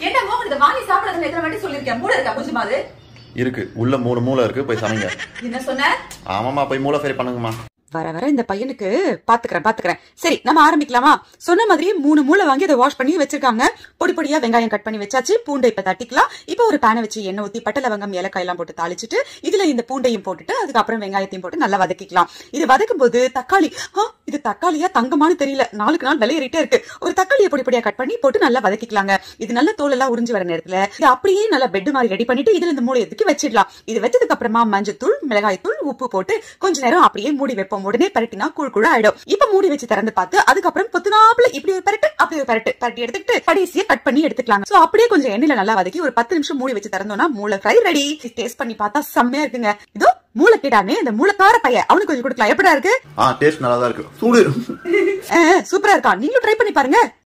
என்ன மோகன் இதை வாங்கி சாப்பிடறதுல எத்தனை வாட்டி சொல்லிருக்கேன் மூளை இருக்கா கொஞ்சமாவது இருக்கு உள்ள மூணு மூளை இருக்கு போய் சமைங்க என்ன சொன்ன ஆமாம்மா போய் மூளை சரி பண்ணுங்கம்மா வர வர இந்த பையனுக்கு பாத்துக்கிறேன் பாத்துக்கிறேன் சரி நம்ம ஆரம்பிக்கலாமா சொன்ன மாதிரியே மூணு மூளை வாங்கி அதை வாஷ் பண்ணி வச்சிருக்காங்க பொடி பொடியா வெங்காயம் கட் பண்ணி வச்சாச்சு பூண்டை இப்ப தட்டிக்கலாம் இப்போ ஒரு பேனை வச்சு எண்ணெய் ஊத்தி பட்டை லவங்கம் ஏலக்காய் எல்லாம் போட்டு தாளிச்சிட்டு இதுல இந்த பூண்டையும் போட்டுட்டு அதுக்கப்புறம் வெங்காயத்தையும் போட்டு நல்லா வதக்கிக்கலாம் இது வதக்கும் போது தக்காளி ஆ, இது தக்காளியா தங்கமானு தெரியல நாளுக்கு நாள் விலையேறிட்டே இருக்கு ஒரு தக்காளியை பொடி பொடியா கட் பண்ணி போட்டு நல்லா வதக்கிக்கலாங்க இது நல்ல தோல் எல்லாம் உறிஞ்சு வர நேரத்துல இது அப்படியே நல்லா பெட் மாதிரி ரெடி பண்ணிட்டு இதுல இந்த மூளையை தூக்கி வச்சிடலாம் இது வச்சதுக்கு அப்புறமா மஞ்சத்தூள் மிளகாய் தூள் உப்பு போட்டு கொஞ்ச நேரம் அப்படியே மூடி வைப்போம் உடனே பரட்டினா கூழ் கூழ ஆயிடும் இப்ப மூடி வச்சு திறந்து பார்த்து அதுக்கப்புறம் பொத்துனாப்புல இப்படி ஒரு பரட்டு அப்படி ஒரு பரட்டு பரட்டி எடுத்துக்கிட்டு கடைசியா கட் பண்ணி எடுத்துக்கலாம் சோ அப்படியே கொஞ்சம் எண்ணெயில நல்லா வதக்கி ஒரு பத்து நிமிஷம் மூடி வச்சு திறந்தோம்னா மூளை ஃப்ரை ரெடி டேஸ்ட் பண்ணி பார்த்தா செம்மையா இருக்குங்க இதோ மூளை கேட்டானே இந்த மூளைக்கார பையன் அவனுக்கு கொஞ்சம் கொடுக்கலாம் எப்படா இருக்கு ஆ டேஸ்ட் நல்லா தான் இருக்கு சூடு சூப்பரா இருக்கா நீங்களும் ட்ரை பண்ணி பாருங்க